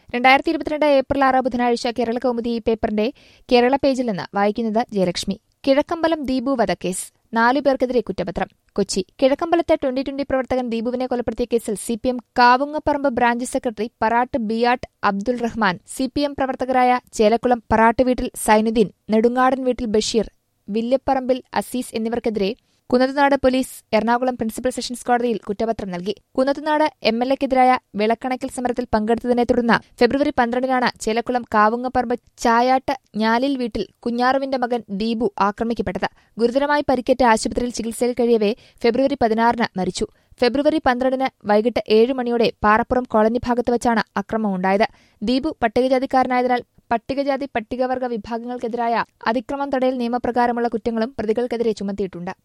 രണ്ടായിരത്തി ഇരുപത്തിരണ്ട് ഏപ്രിൽ ആറ് ബുധനാഴ്ച കേരള കൗമുദി ഈ പേപ്പറിന്റെ കേരള പേജിൽ നിന്ന് വായിക്കുന്നത് ജയലക്ഷ്മി കിഴക്കമ്പലം ദീപു വധക്കേസ് നാലു പേർക്കെതിരെ കുറ്റപത്രം കൊച്ചി കിഴക്കമ്പലത്തെ ട്വന്റി ട്വന്റി പ്രവർത്തകൻ ദീപുവിനെ കൊലപ്പെടുത്തിയ കേസിൽ C P M Kavungaparamba branch secretary Parat Biyat Abdul Rahman C P M പ്രവർത്തകരായ ചേലക്കുളം പറാട്ട് വീട്ടിൽ സൈനുദ്ദീൻ നെടുങ്ങാടൻ വീട്ടിൽ ബഷീർ വില്യപ്പറമ്പിൽ അസീസ് എന്നിവർക്കെതിരെ Kunnathunad police Ernakulam principal sessions കോടതിയിൽ കുറ്റപത്രം നൽകി കുന്നത്തുനാട് എം എൽ എക്കെതിരായ വിളക്കണക്കിൽ സമരത്തിൽ പങ്കെടുത്തതിനെ തുടർന്ന് ഫെബ്രുവരി പന്ത്രണ്ടിനാണ് ചേലക്കുളം കാവുങ്ങപ്പറമ്പ് ചായാട്ട് ഞാലിൽ വീട്ടിൽ കുഞ്ഞാറുവിന്റെ മകൻ ദീപു ആക്രമിക്കപ്പെട്ടത് ഗുരുതരമായി പരിക്കേറ്റ ആശുപത്രിയിൽ ചികിത്സയിൽ കഴിയവേ ഫെബ്രുവരി പതിനാറിന് മരിച്ചു ഫെബ്രുവരി പന്ത്രണ്ടിന് വൈകിട്ട് ഏഴ് മണിയോടെ പാറപ്പുറം കോളനി ഭാഗത്ത് വച്ചാണ് അക്രമമുണ്ടായത് ദീപു പട്ടികജാതിക്കാരനായതിനാൽ പട്ടികജാതി പട്ടികവർഗ വിഭാഗങ്ങൾക്കെതിരായ അതിക്രമം തടയൽ നിയമപ്രകാരമുള്ള കുറ്റങ്ങളും പ്രതികൾക്കെതിരെ ചുമത്തിയിട്ടുണ്ട്